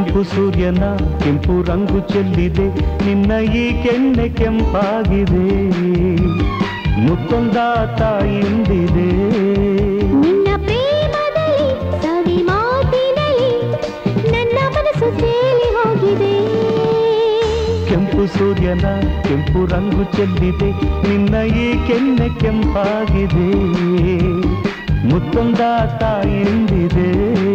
ಕೆಂಪು ಸೂರ್ಯನ ಕೆಂಪು ರಂಗು ಚೆಲ್ಲಿದೆ ನಿನ್ನ ಈ ಕೆನ್ನೆ ಕೆಂಪಾಗಿದೆ ಮುತ್ತೊಂದ ತಾಯಿಂದಿದೆ ನಿನ್ನ ಪ್ರೇಮದಲ್ಲಿ ಸವಿ ಮಾತಿನಲ್ಲಿ ನನ್ನ ಮನಸ್ಸು ತೇಲಿ ಹೋಗಿದೆ ಕೆಂಪು ಸೂರ್ಯನ ಕೆಂಪು ರಂಗು ಚೆಲ್ಲಿದೆ ನಿನ್ನ ಈ ಕೆನ್ನೆ ಕೆಂಪಾಗಿದೆ ಮುತ್ತೊಂದ ತಾಯಿಂದಿದೆ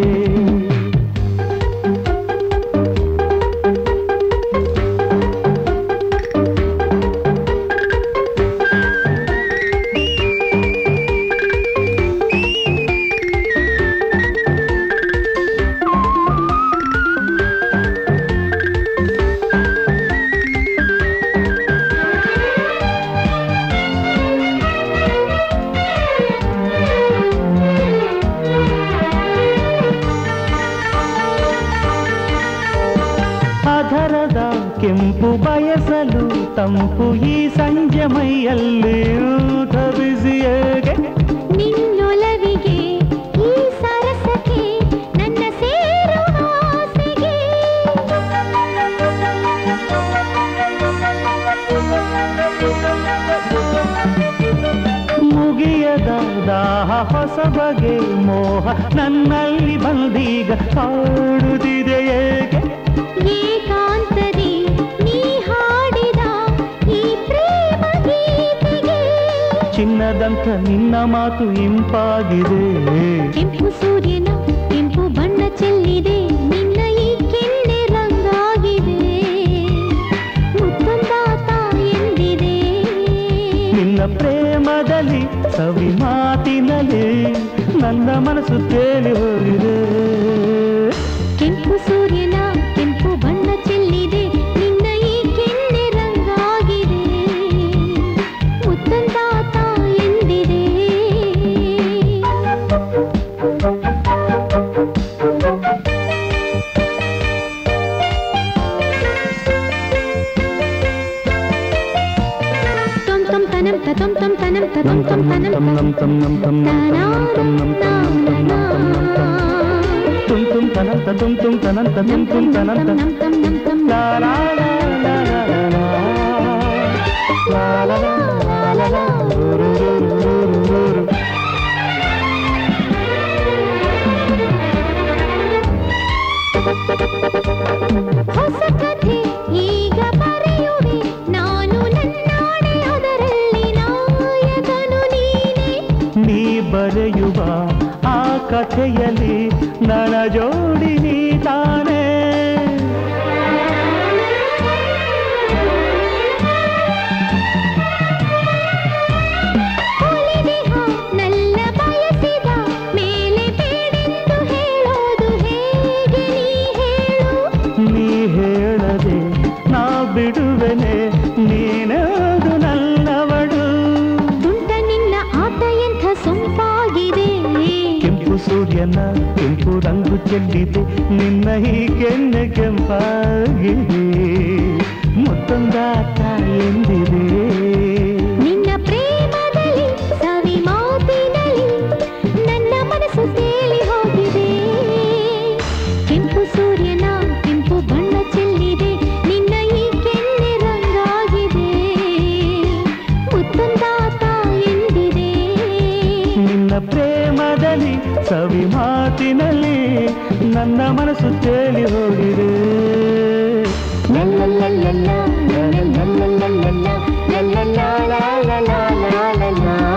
ಅಧರದ ಕೆಂಪು ಬಯಸಲು ತಂಪು ಈ ಸಂಜೆ ಮೈಯಲ್ಲಿ ಧರಿಸಿಯೇಗೆ ನಿನ್ನೊಲವಿಗೆ ಈ ಸರಸಕ್ಕೆ ನನ್ನ ಸೇರುವ ಆಸೆಗೆ ಮುಗಿಯದ ದಾಹ ಹೊಸ ಬಗೆ ಮೋಹ ನನ್ನಲ್ಲಿ ಬಂದೀಗ ಕಾಡುತ್ತಿದೆ ಏಕೆ ಏಕಾಂತದಿ ನೀ ಹಾಡಿದ ಈ ಪ್ರೇಮ ಗೀತೆಗೆ ಚಿನ್ನದಂಥ ನಿನ್ನ ಮಾತು ಇಂಪಾಗಿದೆ ಕೆಂಪು ಸೂರ್ಯನ ಕೆಂಪು ಬಣ್ಣ ಚೆಲ್ಲಿದೆ ನಿನ್ನ ಈ ಕೆನ್ನೆ ರಂಗಾಗಿದೆ ಮುತ್ತೊಂದ ತಾಯೆಂದಿದೆ ನಿನ್ನ ಪ್ರೇಮದಲ್ಲಿ ಸವಿ ಮಾತಿನಲ್ಲಿ ನನ್ನ ಮನಸ್ಸು ತೇಲಿ ಹೋಗಿದೆ ಕೆಂಪು ಸೂರ್ಯನ ಕೆಂಪು ಬಣ್ಣ ಚೆಲ್ಲಿದೆ ನಿನ್ನ ಈ ಕೆನ್ನೆ ರಂಗಾಗಿದೆ ಮುತ್ತೊಂದ ತಾಯೆಂದಿದೆ tom tom tanam ta tom tom tanam ta tom tom tanam ta ನಮ್ ತಮ್ ನಮ್ ತಮ್ ನಮ್ ತಮ್ ನಮ್ ತಮ್ ನಮ್ ತಮ್ ನಮ್ ತಮ್ ನಮ್ ತಮ್ ನಮ್ ತಮ್ ತುಮ್ ತುಮ್ ತನಂತ ತುಮ್ ತುಮ್ ತನಂತ ತುಮ್ ತುಮ್ ತನಂತ ಲಾ ಲಾ ಲಾ ಲಾ ಲಾ ಲಾ ಲಾ. ಲಾ ಲಾ ಲಾ ಲಾ ಲಾ ಲಾ. ರು ರು ರು ರು ರು ರು ರು. ಹೊಸ ಕಥೆ ಈಗ ಬರೆಯುವೆ ನಾನು ನನ್ನಾಡೆ ಅದರಲ್ಲಿ ನಾಯಕನು ನೀನೆ ನೀ ಬರೆಯುವ ಆ ಕಥೆಯಲ್ಲಿ ನನ್ನ ಜೋಡಿ ನೀ ತಾನೇ ಒಲಿದಿಹ ನಲ್ಲ ಬಯಸಿದ ಮೇಲೆ ಬೇಡೆಂದು ಹೇಳೋದು ಹೇಗೆ ನೀ ಹೇಳು ನೀ ಹೇಳದೆ ನಾ ಬಿಡುವೆನೆ ನೀನದು ನನ್ನವಳು ತುಂಟ ನಿನ್ನ ಆಟ ಎಂಥ ಸೊಂಪಾಗಿದೆ ಕೆಂಪು ಸೂರ್ಯನ ಕೆಂಪು ರಂಗು ಚೆಲ್ಲಿದೆ ನಿನ್ನ ಈ ಕೆನ್ನೆ ಕೆಂಪಾಗಿದೆ ಮತ್ತೊಂದ ಎಂದಿದೆ ನಿನ್ನ ಪ್ರೇಮದಲ್ಲಿ ಸವಿ ಮಾತಿನಲ್ಲಿ ನನ್ನ ಮನಸ್ಸು ತೇಲಿ ಹೋಗಿದೆ ಕೆಂಪು ಸೂರ್ಯನ ಕೆಂಪು ಬಣ್ಣ ಚೆಲ್ಲಿದೆ ನಿನ್ನ ಈ ಕೆನ್ನೆ ರಂಗಾಗಿದೆ ಮುತ್ತೊಂದಾತ ಎಂದಿದೆ ನಿನ್ನ ಪ್ರೇಮದಲ್ಲಿ ಸವಿ ಮಾತಿನಲ್ಲಿ ನನ್ನ ಮನಸ್ಸು ತೇಲಿ ಹೋಗಿದೆ ಲಲ್ಲಲ್ಲಲ್ಲಲ್ಲ, ಲಲ್ಲಲ್ಲಲ್ಲಲ್ಲ, ಲಲ್ಲಲ್ಲಾ, ಲಾ, ಲಾ, ಲಾ, ಲಾ, ಲಾ, ಲಾ.